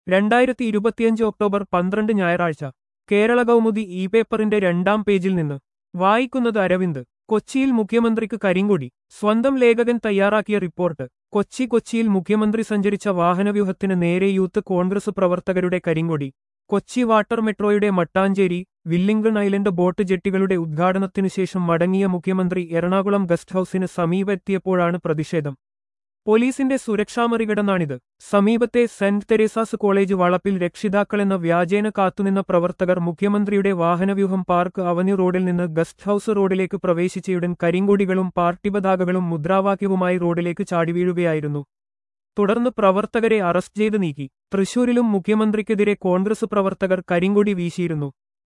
രണ്ടായിരത്തി ഇരുപത്തിയഞ്ച് ഒക്ടോബർ പന്ത്രണ്ട് ഞായറാഴ്ച കേരള കൗമുദി ഇ പേപ്പറിന്റെ രണ്ടാം പേജിൽ നിന്ന് വായിക്കുന്നത് അരവിന്ദ് കൊച്ചിയിൽ മുഖ്യമന്ത്രിക്ക് കരിങ്കൊടി സ്വന്തം ലേഖകൻ തയ്യാറാക്കിയ റിപ്പോർട്ട് കൊച്ചി കൊച്ചിയിൽ മുഖ്യമന്ത്രി സഞ്ചരിച്ച വാഹനവ്യൂഹത്തിന് നേരെ യൂത്ത് കോൺഗ്രസ് പ്രവർത്തകരുടെ കരിങ്കൊടി കൊച്ചി വാട്ടർ മെട്രോയുടെ മട്ടാഞ്ചേരി വില്ലിംഗൺ ഐലൻഡ് ബോട്ട് ജെട്ടികളുടെ ഉദ്ഘാടനത്തിനു ശേഷം മടങ്ങിയ മുഖ്യമന്ത്രി എറണാകുളം ഗസ്റ്റ് ഹൌസിന് സമീപെത്തിയപ്പോഴാണ് പ്രതിഷേധം പോലീസിന്റെ സുരക്ഷാ മറികടന്നാണിത് സമീപത്തെ സെന്റ് തെരേസാസ് കോളേജ് വളപ്പിൽ രക്ഷിതാക്കളെന്ന വ്യാജേന കാത്തുനിന്ന പ്രവർത്തകർ മുഖ്യമന്ത്രിയുടെ വാഹനവ്യൂഹം പാർക്ക് അവന്യൂ റോഡിൽ നിന്ന് ഗസ്റ്റ് ഹൌസ് റോഡിലേക്ക് പ്രവേശിച്ചയുടൻ കരിങ്കൊടികളും പാർട്ടി പതാകകളും മുദ്രാവാക്യവുമായി റോഡിലേക്ക് ചാടിവീഴുകയായിരുന്നു തുടർന്ന് പ്രവർത്തകരെ അറസ്റ്റ് ചെയ്ത് നീക്കി തൃശൂരിലും മുഖ്യമന്ത്രിക്കെതിരെ കോൺഗ്രസ് പ്രവർത്തകർ കരിങ്കൊടി വീശിയിരുന്നു